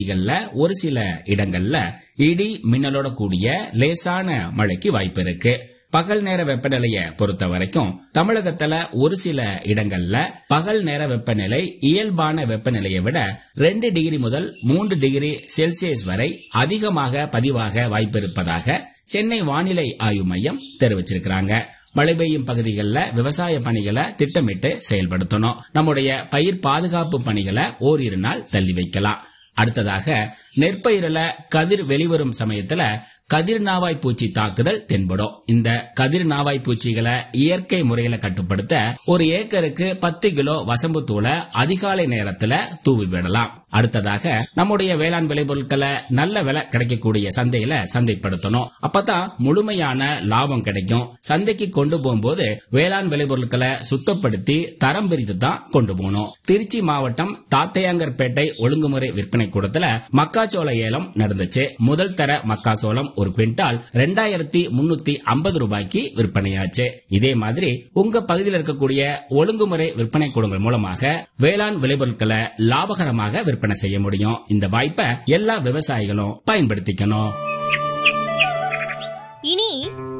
பகுதிகளில் ஒரு சில இடங்கள்ல இடி மின்னலோட கூடிய லேசான மழைக்கு வாய்ப்பு இருக்கு பகல் நேர வெப்பநிலையை பொறுத்த வரைக்கும் தமிழகத்துல ஒரு சில இடங்கள்ல பகல் நேர வெப்பநிலை இயல்பான வெப்பநிலையை விட ரெண்டு டிகிரி முதல் மூன்று டிகிரி செல்சியஸ் வரை அதிகமாக பதிவாக வாய்ப்பு இருப்பதாக சென்னை வானிலை ஆய்வு மையம் தெரிவிச்சிருக்கிறாங்க மழை பெய்யும் பகுதிகளில் விவசாய பணிகளை திட்டமிட்டு செயல்படுத்தணும் நம்முடைய பயிர் பாதுகாப்பு பணிகளை ஓரிரு நாள் தள்ளி வைக்கலாம் அடுத்ததாக நெற்பயிரில கதிர் வெளிவரும் சமயத்துல கதிர் நாவாய் பூச்சி தாக்குதல் தென்படும் இந்த கதிர் நாவாய் பூச்சிகளை இயற்கை முறையில கட்டுப்படுத்த ஒரு ஏக்கருக்கு பத்து கிலோ வசம்பு தூளை அதிகாலை நேரத்துல தூவி விடலாம் அடுத்ததாக நம்முடைய வேளாண் விளைபொருட்களை நல்ல விலை கிடைக்கக்கூடிய சந்தையில சந்தைப்படுத்தணும் அப்பதான் முழுமையான லாபம் கிடைக்கும் சந்தைக்கு கொண்டு போகும்போது வேளாண் விளைபொருட்களை சுத்தப்படுத்தி தரம் பிரித்து தான் கொண்டு போகணும் திருச்சி மாவட்டம் தாத்தையாங்கர்பேட்டை ஒழுங்குமுறை விற்பனை கூடத்துல மக்காச்சோள ஏலம் நடந்துச்சு முதல் தர மக்காச்சோளம் ஒரு குவிண்டால் ரெண்டாயிரத்தி முன்னூத்தி ஐம்பது ரூபாய்க்கு விற்பனையாச்சு இதே மாதிரி உங்க பகுதியில் இருக்கக்கூடிய ஒழுங்குமுறை விற்பனை கூடங்கள் மூலமாக வேளாண் விளைபொருட்களை லாபகரமாக விற்பனை செய்ய முடியும் இந்த வாய்ப்பை எல்லா விவசாயிகளும் பயன்படுத்திக்கணும் இனி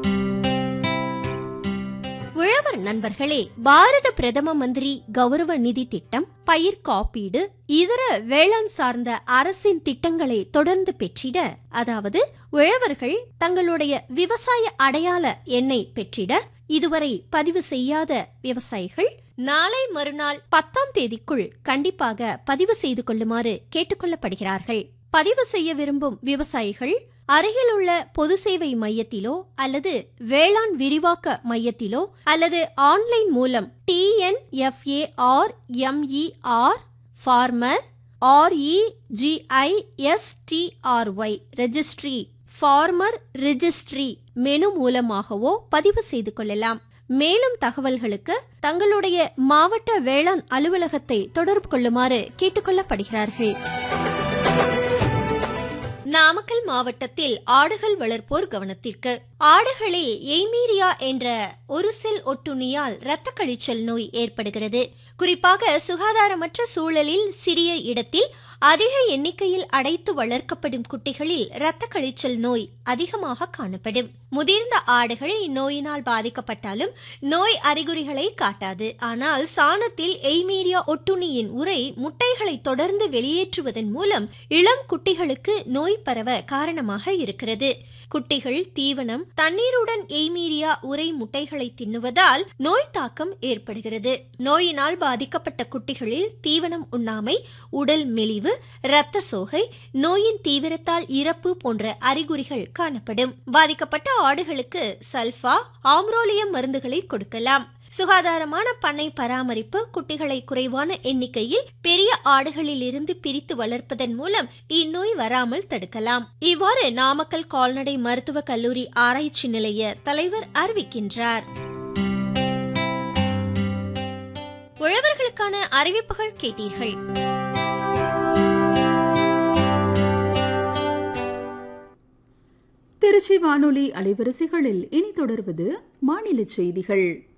உழவர் நண்பர்களே பாரத பிரதம மந்திரி கௌரவ நிதி திட்டம் பயிர் காப்பீடு இதர வேளாண் சார்ந்த அரசின் திட்டங்களை தொடர்ந்து பெற்றிட அதாவது உழவர்கள் தங்களுடைய விவசாய அடையாள எண்ணை பெற்றிட இதுவரை பதிவு செய்யாத விவசாயிகள் நாளை மறுநாள் பத்தாம் தேதிக்குள் கண்டிப்பாக பதிவு செய்து கொள்ளுமாறு கேட்டுக்கொள்ளப்படுகிறார்கள் பதிவு செய்ய விரும்பும் விவசாயிகள் அருகிலுள்ள பொது சேவை மையத்திலோ அல்லது வேளாண் விரிவாக்க மையத்திலோ அல்லது ஆன்லைன் மூலம் TNFAR MER farmer REGISTRY registry farmer registry menu மூலமாகவோ பதிவு செய்து கொள்ளலாம் மேலும் தகவல்களுக்கு தங்களுடைய மாவட்ட வேளாண் அலுவலகத்தை தொடர்பு கொள்ளுமாறு கேட்டுக்கொள்ளப்படுகிறார்கள் நாமக்கல் மாவட்டத்தில் ஆடுகள் வளர்ப்போர் கவனத்திற்கு ஆடுகளே எய்மீரியா என்ற ஒரு செல் ஒட்டுண்ணியால் இரத்த கழிச்சல் நோய் ஏற்படுகிறது குறிப்பாக சுகாதாரமற்ற சூழலில் சிறிய இடத்தில் அதிக எண்ணிக்கையில் அடைத்து வளர்க்கப்படும் குட்டிகளில் இரத்த கழிச்சல் நோய் அதிகமாக காணப்படும் முதிர்ந்த ஆடுகள் இந்நோயினால் பாதிக்கப்பட்டாலும் நோய் அறிகுறிகளை காட்டாது ஆனால் சாணத்தில் எய்மீரியா ஒட்டுண்ணியின் உரை முட்டைகளை தொடர்ந்து வெளியேற்றுவதன் மூலம் இளம் குட்டிகளுக்கு நோய் பரவ காரணமாக இருக்கிறது குட்டிகள் தீவனம் தண்ணீருடன் எய்மீரியா உரை முட்டைகளை தின்னுவதால் நோய் தாக்கம் ஏற்படுகிறது நோயினால் பாதிக்கப்பட்ட குட்டிகளில் தீவனம் உண்ணாமை உடல் மெலிவு இரத்த சோகை நோயின் தீவிரத்தால் இறப்பு போன்ற அறிகுறிகள் காணப்படும் பாதிக்கப்பட்ட ஆடுகளுக்கு சல்ஃபா ஆம்ரோலியம் மருந்துகளை கொடுக்கலாம் சுகாதாரமான பண்ணை பராமரிப்பு குட்டிகளை குறைவான எண்ணிக்கையில் பெரிய ஆடுகளில் இருந்து பிரித்து வளர்ப்பதன் மூலம் இந்நோய் வராமல் தடுக்கலாம் இவ்வாறு நாமக்கல் கால்நடை மருத்துவக் கல்லூரி ஆராய்ச்சி நிலைய தலைவர் அறிவிக்கின்றார் உழவர்களுக்கான அறிவிப்புகள் கேட்டீர்கள் திருச்சி வானொலி அலைவரிசைகளில் இனி தொடர்வது மாநில செய்திகள்